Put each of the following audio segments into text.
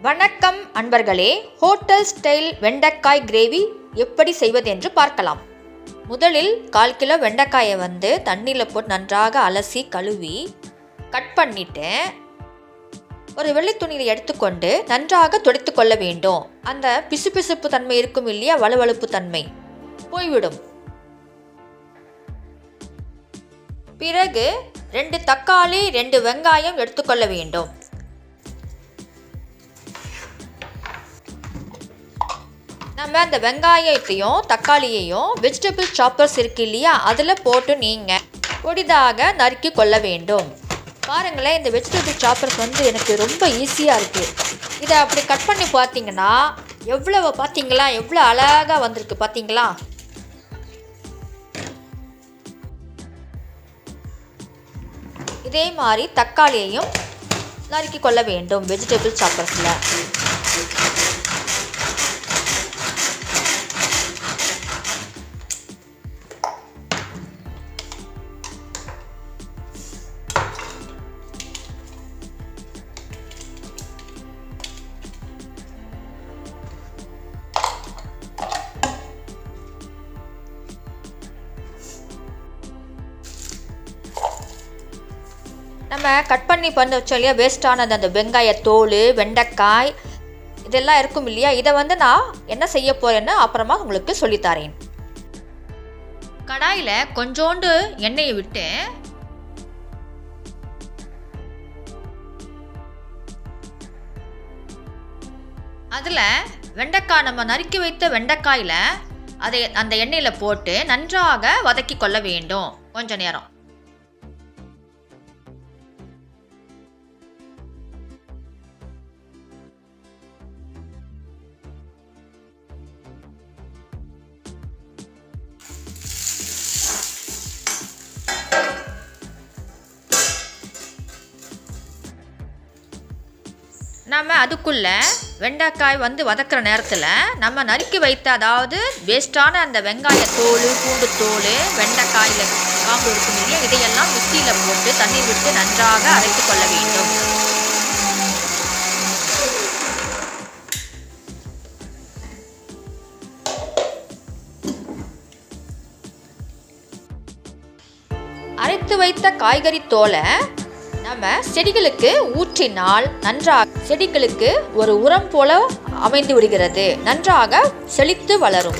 வணக்கம் அன்பர்களே hotel style வெண்டைக்காய் கிரேவி எப்படி செய்வது என்று பார்க்கலாம் முதலில் கால் கிலோ வெண்டைக்காயை வந்து தண்ணியில் போட்டு நன்றாக அலசி கழுவி கட் பண்ணிட்டேன் ஒரு வெள்ளை துணியில் எடுத்துக்கொண்டு நன்றாக துடைத்து கொள்ள வேண்டும் அந்த பிசுபிசுப்பு தன்மை இருக்கும் இல்லையா வலுவழுப்பு தன்மை போய்விடும் பிறகு ரெண்டு தக்காளி ரெண்டு வெங்காயம் எடுத்துக்கொள்ள வேண்டும் நம்ம அந்த வெங்காயத்தையும் தக்காளியையும் வெஜிடபிள் சாப்பர்ஸ் இருக்கு இல்லையா அதில் போட்டு நீங்கள் பொடிதாக நறுக்கி கொள்ள வேண்டும் பாருங்களேன் இந்த வெஜிடபிள் சாப்பர்ஸ் வந்து எனக்கு ரொம்ப ஈஸியாக இருக்குது இதை அப்படி கட் பண்ணி பார்த்தீங்கன்னா எவ்வளவு பார்த்தீங்களா எவ்வளோ அழகாக வந்திருக்கு பார்த்தீங்களா இதே மாதிரி தக்காளியையும் நறுக்கி கொள்ள வேண்டும் வெஜிடபிள் சாப்பர்ஸில் நம்ம கட் பண்ணி பண்ண வச்சோம் இல்லையா வேஸ்டானது அந்த வெங்காய தோல் வெண்டைக்காய் இதெல்லாம் இருக்கும் இல்லையா இதை வந்து நான் என்ன செய்ய போகிறேன்னு அப்புறமா உங்களுக்கு சொல்லித்தரேன் கடாயில் கொஞ்சோண்டு எண்ணெயை விட்டு அதில் வெண்டைக்காய் நம்ம நறுக்கி வைத்த வெண்டைக்காயில் அதை அந்த எண்ணெயில் போட்டு நன்றாக வதக்கி கொள்ள வேண்டும் கொஞ்ச நேரம் நம்ம அதுக்குள்ளே வெண்டைக்காய் வந்து வதக்கிற நேரத்தில் நம்ம நறுக்கி வைத்த அதாவது வேஸ்ட்டான அந்த வெங்காய தோல் பூண்டு தோல் வெண்டைக்காயில் காம்பு இருக்கும் இல்லையா இதையெல்லாம் மிக்சியில் போட்டு தண்ணீர் விட்டு நன்றாக அரைத்து கொள்ள வேண்டும் அரைத்து வைத்த காய்கறி தோலை நம்ம செடிகளுக்கு ஊற்றினால் நன்றாக செடிகளுக்கு ஒரு உரம் போல அமைந்து விடுகிறது நன்றாக செழித்து வளரும்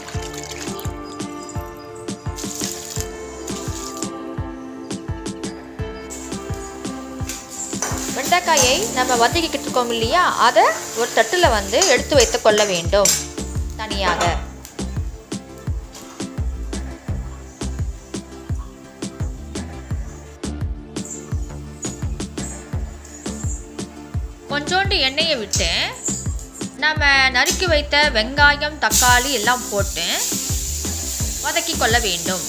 வெண்டைக்காயை நம்ம வதக்கிக்கிட்டு இருக்கோம் இல்லையா அதை ஒரு தட்டில் வந்து எடுத்து வைத்து கொள்ள வேண்டும் தனியாக கொஞ்சோண்டு எண்ணெயை விட்டு நம்ம நறுக்கி வைத்த வெங்காயம் தக்காளி எல்லாம் போட்டு வதக்கி கொள்ள வேண்டும்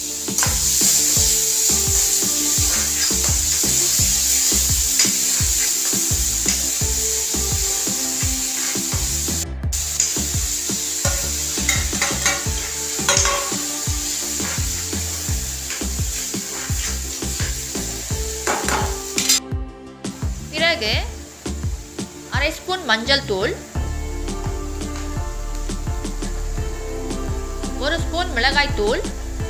பிறகு அரை ஸ்பூன் மஞ்சள் தூள் ஒரு ஸ்பூன் மிளகாய் தூள்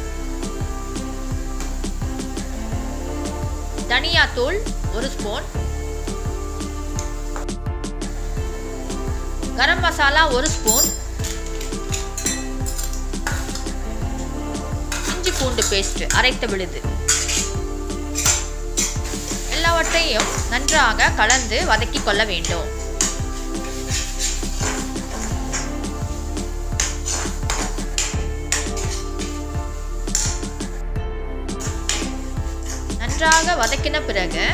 தனியா தூள் ஒரு ஸ்பூன் கரம் மசாலா ஒரு ஸ்பூன் இஞ்சி பூண்டு பேஸ்ட் அரைத்த விழுது எல்லாவற்றையும் நன்றாக கலந்து வதக்கி கொள்ள வேண்டும் நன்றாக வதக்கின பிறகு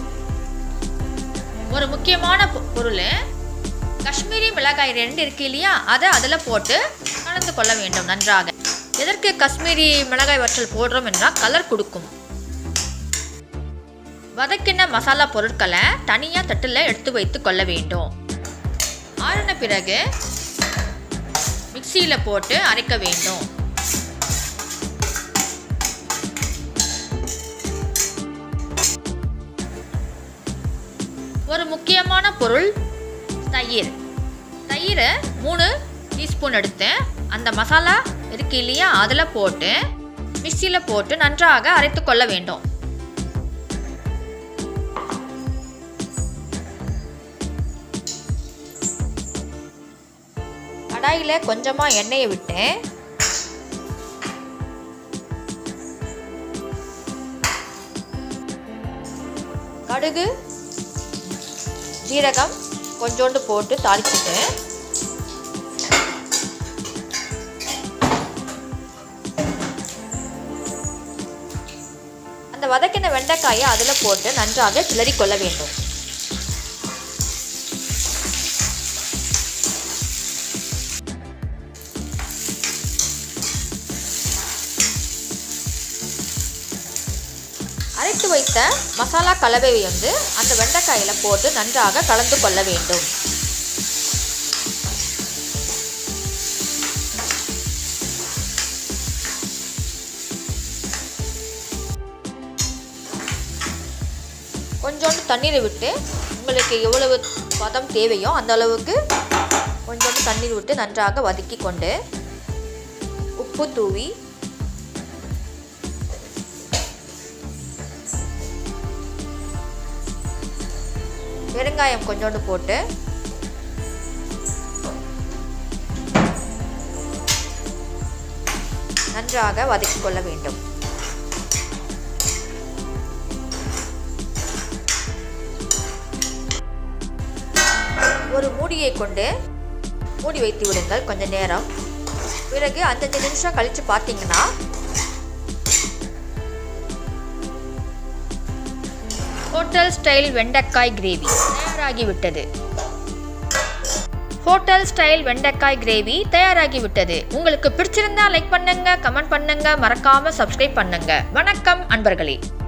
ஒரு முக்கியமான பொருள் காஷ்மீரி மிளகாய் ரெண்டு இருக்கு இல்லையா அதை அதில் போட்டு கலந்து கொள்ள வேண்டும் நன்றாக எதற்கு காஷ்மீரி மிளகாய் வற்றல் போடுறோம் என்றால் கலர் கொடுக்கும் வதக்கின மசாலா பொருட்களை தனியாக தட்டில் எடுத்து வைத்து கொள்ள வேண்டும் ஆறின பிறகு மிக்சியில் போட்டு அரைக்க வேண்டும் ஒரு முக்கியமான பொருள் தயிர் தயிரை மூணு டீஸ்பூன் எடுத்தேன் அந்த மசாலா இருக்கு இல்லையா அதில் போட்டு மிக்சியில் போட்டு நன்றாக அரைத்து கொள்ள வேண்டும் கடாயில் கொஞ்சமாக எண்ணெயை விட்டேன் கடுகு ஜீரகம் கொஞ்சோண்டு போட்டு தாளிச்சிட்டு அந்த வதக்கின வெண்டைக்காயை அதில் போட்டு நன்றாக கிளறி கொள்ள வேண்டும் அரைத்து வைத்த மசாலா கலவையை வந்து அந்த வெண்டைக்காயில் போட்டு நன்றாக கலந்து கொள்ள வேண்டும் கொஞ்சோண்டு தண்ணீரை விட்டு உங்களுக்கு எவ்வளவு பதம் தேவையோ அந்த அளவுக்கு கொஞ்சோண்டு தண்ணீர் விட்டு நன்றாக வதக்கி கொண்டு உப்பு தூவி பெருங்காயம் கொஞ்சோண்டு போட்டு நன்றாக வதக்கிக் கொள்ள வேண்டும் ஒரு மூடியை கொண்டு மூடி வைத்து விடுங்கள் கொஞ்ச நேரம் பிறகு அஞ்சஞ்சு நிமிஷம் கழித்து பார்த்தீங்கன்னா ஹோட்டல் ஸ்டைல் வெண்டைக்காய் கிரேவி தயாராகிவிட்டது ஹோட்டல் ஸ்டைல் வெண்டைக்காய் கிரேவி தயாராகிவிட்டது உங்களுக்கு பிடிச்சிருந்தா லைக் பண்ணுங்க கமெண்ட் பண்ணுங்க மறக்காம சப்ஸ்கிரைப் பண்ணுங்க வணக்கம் அன்பர்களே